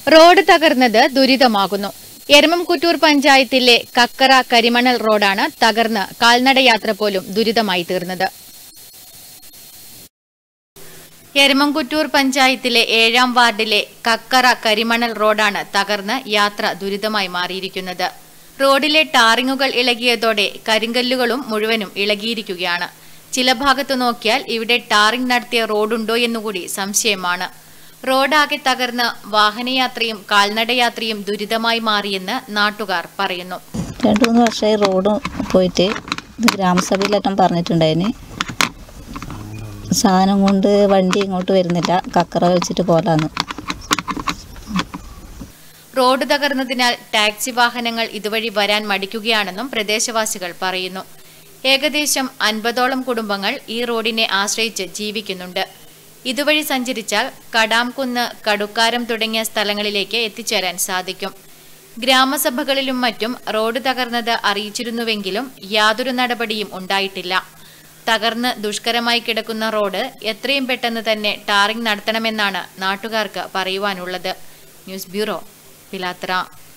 road തകർന്നത് ദുരിതമാകുന്നു എരമംകുറ്റൂർ പഞ്ചായത്തിലെ കക്കറ കരിമണൽ റോഡാണ് തകർന്ന് കാൽനടയാത്ര പോലും ദുരിതമായി തീർന്നത് എരമംകുറ്റൂർ പഞ്ചായത്തിലെ ഏഴാം വാർഡിലെ കക്കറ കരിമണൽ റോഡാണ് തകർന്ന് യാത്ര ദുരിതമായി മാറിയിരിക്കുന്നത് റോഡിലെ ടാറിങ്ങുകൾ ഇളകിയതോടെ കരിങ്കല്ലുകളും മുഴുവനും ഇളകിയിരിക്കുകയാണ് ചില ഭാഗത്തു നോക്കിയാൽ ഇവിടെ ടാറിംഗ് നടത്തിയ റോഡുണ്ടോ എന്നുകൂടി സംശയമാണ് റോഡാകെ തകർന്ന് വാഹനയാത്രയും കാൽനടയാത്രയും ദുരിതമായി മാറിയെന്ന് നാട്ടുകാർ പറയുന്നു രണ്ട് മൂന്ന് വർഷമായി റോഡ് പോയിട്ട് ഇത് ഗ്രാമസഭയിലെല്ലാം പറഞ്ഞിട്ടുണ്ടായിന് സാധനം കൊണ്ട് വണ്ടി ഇങ്ങോട്ട് വരുന്നില്ല കക്കറ വെച്ചിട്ട് പോലാന്ന് റോഡ് തകർന്നതിനാൽ ടാക്സി വാഹനങ്ങൾ ഇതുവഴി വരാൻ മടിക്കുകയാണെന്നും പ്രദേശവാസികൾ പറയുന്നു ഏകദേശം അൻപതോളം കുടുംബങ്ങൾ ഈ റോഡിനെ ആശ്രയിച്ച് ജീവിക്കുന്നുണ്ട് ഇതുവഴി സഞ്ചരിച്ചാൽ കടാംകുന്ന് കടുക്കാരം തുടങ്ങിയ സ്ഥലങ്ങളിലേക്ക് എത്തിച്ചേരാൻ സാധിക്കും ഗ്രാമസഭകളിലും മറ്റും റോഡ് തകർന്നത് അറിയിച്ചിരുന്നുവെങ്കിലും യാതൊരു നടപടിയും ഉണ്ടായിട്ടില്ല തകർന്ന് ദുഷ്കരമായി കിടക്കുന്ന റോഡ് എത്രയും പെട്ടെന്ന് തന്നെ ടാറിംഗ് നടത്തണമെന്നാണ് നാട്ടുകാർക്ക് പറയുവാനുള്ളത് ന്യൂസ് ബ്യൂറോ പിലാത്ര